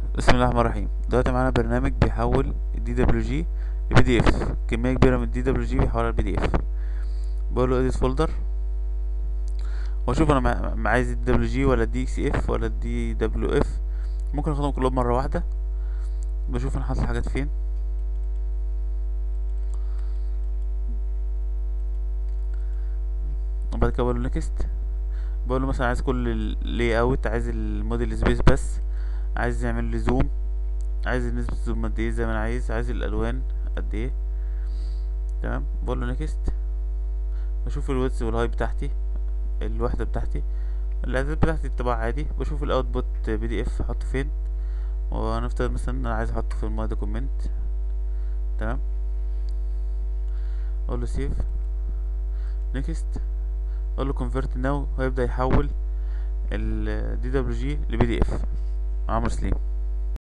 بسم الله الرحمن الرحيم دلوقتي معانا برنامج بيحول الدي دبليو جي لبي دي اف كميه كبيره من الدي دبليو جي بيحولها لبي دي اف بقول له اديت فولدر واشوف انا مع- مع- عايز الدي دبليو جي ولا الدي اكس اف ولا الدي دبليو اف ممكن اخدهم كلهم مره واحده بشوف انا حاطط الحاجات فين وبعد كده بقول له نيكست بقول له مثلا عايز كل اللاي اوت عايز الموديل سبيس بس عايز يعمل لي زوم عايز نسبة الزوم قد ايه زي ما انا عايز عايز الالوان قد ايه تمام بقول له نيكست بشوف الويدث والهاي بتاعتي الوحدة بتاعتي الاعداد بتاعتي الطباعة عادي بشوف الاوتبوت بي دي اف احطه فين ونفترض مثلا ان انا عايز احطه في الماي دوكيمنت تمام اقول له سيف نيكست اقول له كونفرت ناو هيبدأ يحول ال دي دبليو جي لبي دي اف عمرو سليم